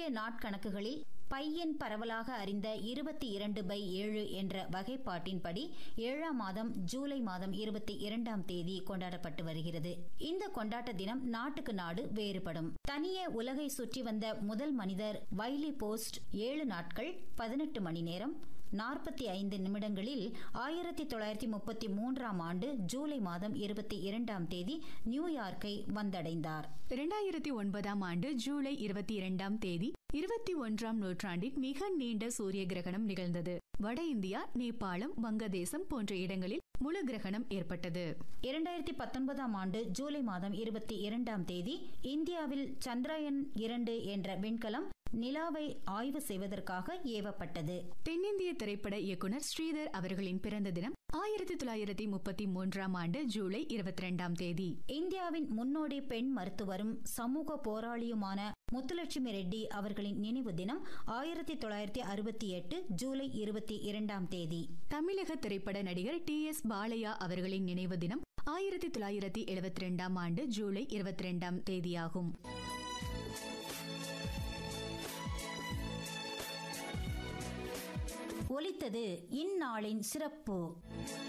இன்றைய நாட்கணக்குகளில் பையன் பரவலாக அறிந்த இருபத்தி இரண்டு பை ஏழு என்ற வகைப்பாட்டின்படி ஏழாம் மாதம் ஜூலை மாதம் இருபத்தி இரண்டாம் தேதி கொண்டாடப்பட்டு வருகிறது இந்த கொண்டாட்ட தினம் நாட்டுக்கு நாடு வேறுபடும் தனியே உலகை சுற்றி வந்த முதல் மனிதர் வைலி போஸ்ட் ஏழு நாட்கள் பதினெட்டு மணி நேரம் நாற்பத்தி ஐந்து நிமிடங்களில் ஆயிரத்தி தொள்ளாயிரத்தி முப்பத்தி மூன்றாம் ஆண்டு ஜூலை மாதம் இருபத்தி இரண்டாம் தேதி நியூயார்க்கை வந்தடைந்தார் இரண்டாயிரத்தி ஒன்பதாம் ஆண்டு ஜூலை இருபத்தி இரண்டாம் தேதி இருபத்தி ஒன்றாம் நூற்றாண்டின் மிக நீண்ட சூரிய கிரகணம் நிகழ்ந்தது வட இந்தியா நேபாளம் வங்கதேசம் போன்ற இடங்களில் முழு கிரகணம் ஏற்பட்டது இரண்டாயிரத்தி பத்தொன்பதாம் ஆண்டு ஜூலை மாதம் இருபத்தி இரண்டாம் தேதி இந்தியாவில் சந்திராயன் இரண்டு என்ற விண்கலம் நிலாவை ஆய்வு செய்வதற்காக ஏவப்பட்டது தென்னிந்திய திரைப்பட இயக்குனர் ஸ்ரீதர் அவர்களின் பிறந்த தினம் ஆயிரத்தி தொள்ளாயிரத்தி முப்பத்தி மூன்றாம் ஆண்டு ஜூலை இருபத்தி இரண்டாம் தேதி இந்தியாவின் முன்னோடி பெண் மருத்துவரும் சமூக போராளியுமான முத்துலட்சுமி ரெட்டி அவர்களின் நினைவு தினம் ஆயிரத்தி தொள்ளாயிரத்தி அறுபத்தி எட்டு ஜூலை இருபத்தி இரண்டாம் தேதி தமிழக திரைப்பட நடிகர் டி எஸ் பாலையா அவர்களின் நினைவு தினம் ஆயிரத்தி தொள்ளாயிரத்தி எழுபத்தி ரெண்டாம் ஆண்டு ஜூலை இருபத்தி ரெண்டாம் தேதியாகும் ஒலித்தது இந்நாளின் சிறப்பு